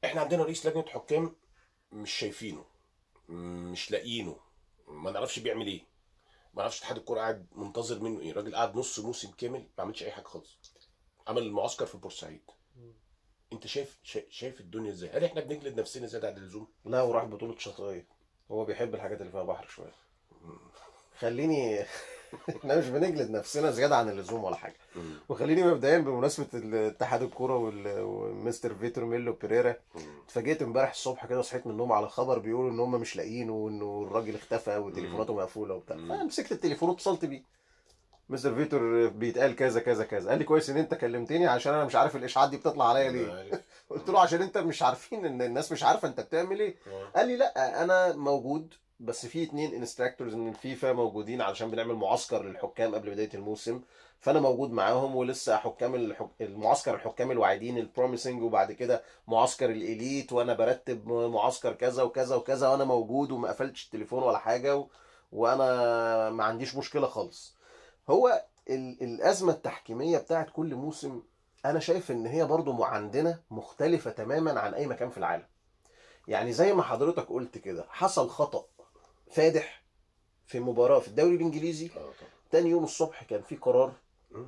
احنا عندنا رئيس لجنه حكام مش شايفينه مش لاقيينه ما نعرفش بيعمل ايه ما نعرفش اتحاد الكوره قاعد منتظر منه ايه الراجل قاعد نص موسم كامل ما عملش اي حاجه خالص عمل المعسكر في بورسعيد انت شايف شا- شايف الدنيا ازاي هل احنا بنجلد نفسنا زياده عن اللزوم لا وراح بطولة شاطئية هو بيحب الحاجات اللي فيها بحر شوية خليني احنا مش بنجلد نفسنا زيادة عن اللزوم ولا حاجة وخليني مبدئيا بمناسبة اتحاد الكورة وال- ومستر فيتور ميلو بيريرا اتفاجئت امبارح الصبح كده صحيت من النوم على خبر بيقولوا ان هم مش لاقيينه وانه الراجل اختفى وتليفوناته مقفولة وبتاع مم. فمسكت التليفون واتصلت بيه مستر فيتور بيتقال كذا كذا كذا قال لي كويس ان انت كلمتني عشان انا مش عارف الاشاعات دي بتطلع عليا ليه عارف. قلت له عشان انت مش عارفين ان الناس مش عارفه انت بتعمل ايه آه. قال لي لا انا موجود بس في اتنين انستراكتورز من الفيفا موجودين علشان بنعمل معسكر للحكام قبل بدايه الموسم فانا موجود معاهم ولسه حكام الحك... المعسكر الحكام الواعدين البروميسنج وبعد كده معسكر الاليت وانا برتب معسكر كذا وكذا وكذا وانا موجود وما قفلتش التليفون ولا حاجه و... وانا ما عنديش مشكله خالص هو ال... الازمه التحكيميه بتاعت كل موسم انا شايف ان هي برضو عندنا مختلفه تماما عن اي مكان في العالم يعني زي ما حضرتك قلت كده حصل خطأ فادح في مباراة في الدوري الانجليزي اه طبعا تاني يوم الصبح كان في قرار مم.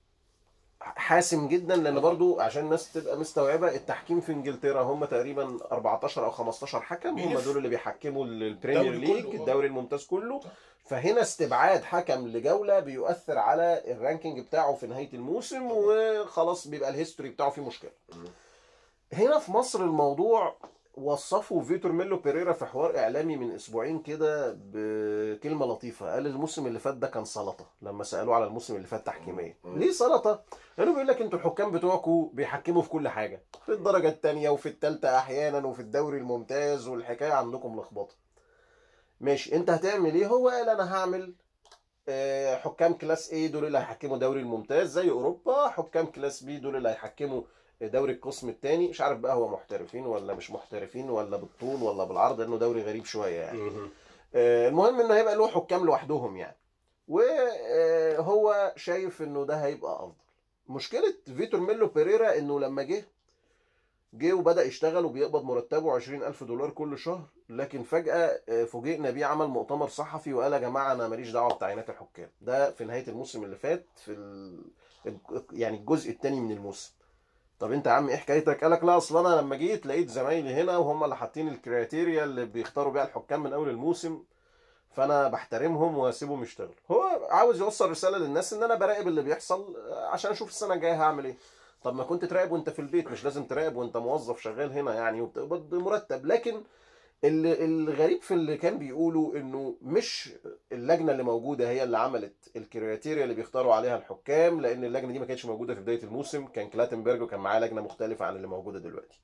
حاسم جدا لان برضو عشان الناس تبقى مستوعبه التحكيم في انجلترا هم تقريبا 14 او 15 حكم هم بيلف. دول اللي بيحكموا البريمير الدوري ليج كله، آه. الدوري الممتاز كله صح. فهنا استبعاد حكم لجوله بيؤثر على الرانكينج بتاعه في نهايه الموسم وخلاص بيبقى الهيستوري بتاعه فيه مشكله مم. هنا في مصر الموضوع وصفه فيتور ميلو بيريرا في حوار اعلامي من اسبوعين كده بكلمه لطيفه قال الموسم اللي فات ده كان سلطه لما سالوه على الموسم اللي فات تحكيميا مم. ليه سلطه قالوا بيقول لك انتوا الحكام بتوعكم بيحكموا في كل حاجه في الدرجه الثانيه وفي الثالثه احيانا وفي الدوري الممتاز والحكايه عندكم لخبطه ماشي انت هتعمل ايه هو قال انا هعمل آه، حكام كلاس A دول اللي هيحكموا دوري الممتاز زي اوروبا حكام كلاس B دول اللي هيحكموا دوري القسم الثاني مش عارف بقى هو محترفين ولا مش محترفين ولا بالطول ولا بالعرض لانه دوري غريب شويه يعني مم. آه، المهم انه هيبقى له حكام لوحدهم يعني وهو شايف انه ده هيبقى افضل مشكله فيتور ميلو بيريرا انه لما جه جه وبدا يشتغل وبيقبض مرتبه 20000 دولار كل شهر لكن فجاه آه، فوجئنا بيه عمل مؤتمر صحفي وقال يا جماعه انا ماليش دعوه بتعيينات الحكام ده في نهايه الموسم اللي فات في ال... يعني الجزء الثاني من الموسم طب انت يا عم ايه حكايتك؟ قال لك لا اصل انا لما جيت لقيت زمايلي هنا وهم اللي حاطين الكريتيريا اللي بيختاروا بيها الحكام من اول الموسم فانا بحترمهم واسيبهم يشتغلوا. هو عاوز يوصل رساله للناس ان انا براقب اللي بيحصل عشان اشوف السنه الجايه هعمل ايه. طب ما كنت تراقب وانت في البيت مش لازم تراقب وانت موظف شغال هنا يعني وبتقبض مرتب لكن ال- الغريب في اللي كان بيقولوا انه مش اللجنه اللي موجوده هي اللي عملت الكريتيريا اللي بيختاروا عليها الحكام لان اللجنه دي ما كانتش موجوده في بدايه الموسم كان كلاتنبرج وكان معاه لجنه مختلفه عن اللي موجوده دلوقتي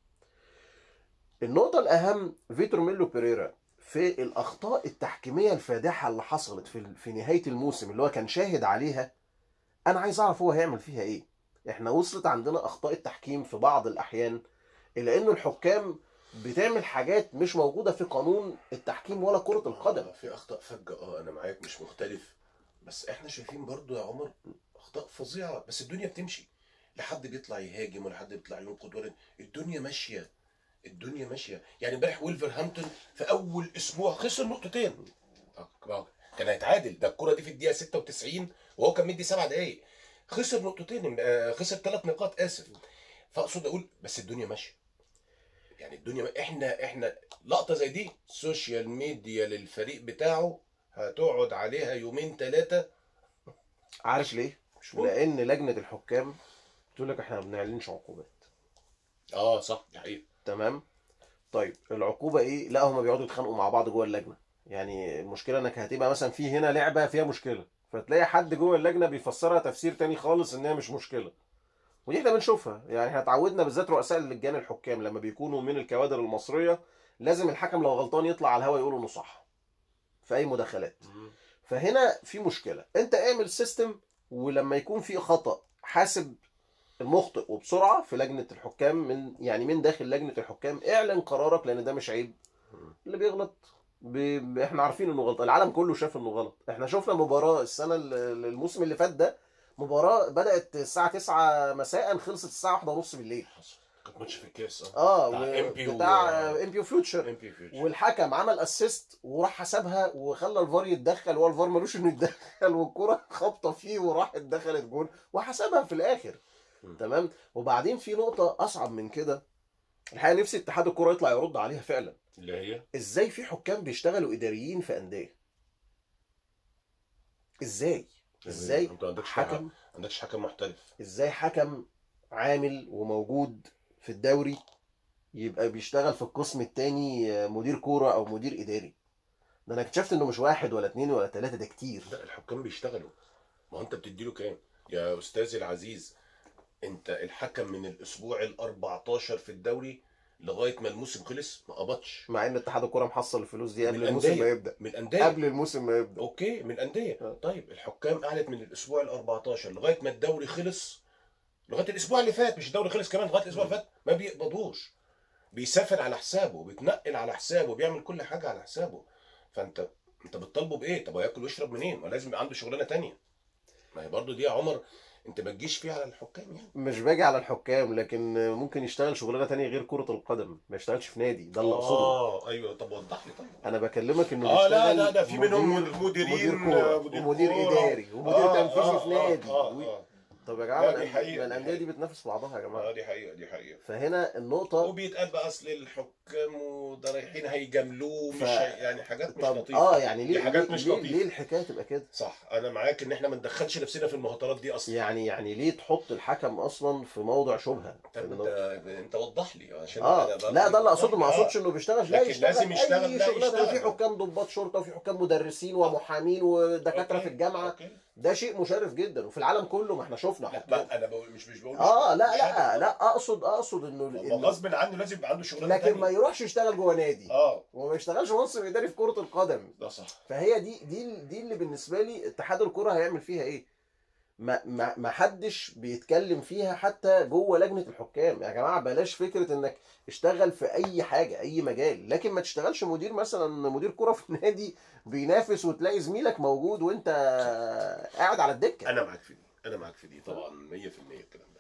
النقطه الاهم فيتور ميلو بيريرا في الاخطاء التحكيميه الفادحه اللي حصلت في في نهايه الموسم اللي هو كان شاهد عليها انا عايز اعرف هو هيعمل فيها ايه احنا وصلت عندنا اخطاء التحكيم في بعض الاحيان الى انه الحكام بتعمل حاجات مش موجوده في قانون التحكيم ولا كره القدم آه، في اخطاء فجه اه انا معاك مش مختلف بس احنا شايفين برضو يا عمر اخطاء فظيعه بس الدنيا بتمشي لا حد بيطلع يهاجم ولا حد بيطلع ينقد ولا الدنيا ماشيه الدنيا ماشيه يعني امبارح ويلفرهامبتون في اول اسبوع خسر نقطتين آه، كان هيتعادل ده الكره دي في الدقيقه 96 وهو كان مدي سبع دقائق خسر نقطتين آه، خسر ثلاث نقاط اسف فاقصد اقول بس الدنيا ماشيه يعني الدنيا احنا احنا لقطه زي دي سوشيال ميديا للفريق بتاعه هتقعد عليها يومين ثلاثه عارف ليه مش ممكن. لان لجنه الحكام بتقول لك احنا ما بنعلنش عقوبات اه صح دي حقيقه تمام طيب العقوبه ايه لا هما بيقعدوا يتخانقوا مع بعض جوه اللجنه يعني المشكله انك هتبقى مثلا في هنا لعبه فيها مشكله فتلاقي حد جوه اللجنه بيفسرها تفسير تاني خالص ان هي مش مشكله ودي احنا بنشوفها يعني احنا اتعودنا بالذات رؤساء اللجان الحكام لما بيكونوا من الكوادر المصريه لازم الحكم لو غلطان يطلع على الهوا يقول انه صح في اي مداخلات فهنا في مشكله انت اعمل سيستم ولما يكون في خطا حاسب المخطئ وبسرعه في لجنه الحكام من يعني من داخل لجنه الحكام اعلن قرارك لان ده مش عيب اللي بيغلط ب... ب- احنا عارفين انه غلط العالم كله شاف انه غلط احنا شفنا مباراه السنه ال- الموسم اللي فات ده مباراه بدات الساعه 9 مساء خلصت الساعه 1 ونص بالليل حصل كانت ماتش في الكاس اه بتاع و- MP و- بتاع ام بي وفيوتشر ام بي فيوتشر والحكم عمل اسيست وراح حسبها وخلى الفار يتدخل وهو الفار ملوش انه يتدخل والكره خابطه فيه وراحت دخلت جول وحسبها في الاخر م. تمام وبعدين في نقطه اصعب من كده الحقيقه نفسي اتحاد الكره يطلع يرد عليها فعلا اللي هي ازاي في حكام بيشتغلوا اداريين في انديه ازاي ازاي انت ما عندكش حكم ما عندكش حكم محترف ازاي حكم عامل وموجود في الدوري يبقى بيشتغل في القسم التاني مدير كوره او مدير اداري ده انا اكتشفت انه مش واحد ولا اتنين ولا تلاته ده كتير لا الحكام بيشتغلوا ما هو انت بتديله كام يا استاذي العزيز انت الحكم من الاسبوع ال 14 في الدوري لغايه ما الموسم خلص ما قبضش مع ان اتحاد الكوره محصل الفلوس دي قبل من الموسم الأندية. ما يبدا من الانديه قبل الموسم ما يبدا اوكي من الانديه آه. طيب الحكام قعدت من الاسبوع ال 14 لغايه ما الدوري خلص لغايه الاسبوع اللي فات مش الدوري خلص كمان لغايه الاسبوع اللي فات ما بيقبضوش بيسافر على حسابه بيتنقل على حسابه بيعمل كل حاجه على حسابه فانت انت بتطالبه بايه طب هو ياكل ويشرب منين ما لازم يبقى عنده شغلانه تانية ما هي برضو دي يا عمر انت ما تجيش فيها على الحكام يعني مش باجي على الحكام لكن ممكن يشتغل شغلانه تانية غير كره القدم ما يشتغلش في نادي ده اللي اقصده اه ايوه طب وضح لي طيب انا بكلمك انه اه لا بيشتغل لا ده في منهم مدير- مديرين مدير كوره مدير ومدير كورة. اداري ومدير آه، تنفيذي آه، في نادي آه، و- آه، طب يا جماعه لا، ما دي الأن- حقيقة، ما دي الانديه دي حقيقة. بتنافس بعضها يا اه جماعه دي حقيقه دي حقيقه فهنا النقطه وبيتقال بقى اصل الحكام وده رايحين هيجاملوه مش ف- هي- يعني حاجات مش طب لطيفه اه يعني دي ليه حاجات ليه, مش ليه, لطيفة. ليه الحكايه تبقى كده صح انا معاك ان احنا ما ندخلش نفسنا في المهاترات دي اصلا يعني يعني ليه تحط الحكم اصلا في موضع شبهه طب إنه- انت انت وضح لي عشان اه أنا لا ده اللي اقصده ما آه. اقصدش انه بيشتغل لا لكن يشتغل لازم يشتغل، اي لا شغلانه يشتغل. في حكام ضباط شرطه وفي حكام مدرسين ومحامين ودكاتره أوكي، في الجامعه أوكي. ده شيء مشرف جدا وفي العالم كله ما احنا شفنا لا حكام ما انا بقول مش مش بقول اه مش- لا مش لا هذا. لا اقصد اقصد انه ما إنه- غصب عنه لازم يبقى عنده شغلانه لكن ما تانية. يروحش يشتغل جوه نادي اه وما يشتغلش منصب اداري في كره القدم ده صح فهي دي دي دي اللي بالنسبه لي اتحاد الكره هيعمل فيها ايه ما ما ما حدش بيتكلم فيها حتى جوه لجنه الحكام يا جماعه بلاش فكره انك اشتغل في اي حاجه اي مجال لكن ما تشتغلش مدير مثلا مدير كره في نادي بينافس وتلاقي زميلك موجود وانت قاعد على الدكه انا معاك في دي انا معاك في دي طبعا 100% الكلام ده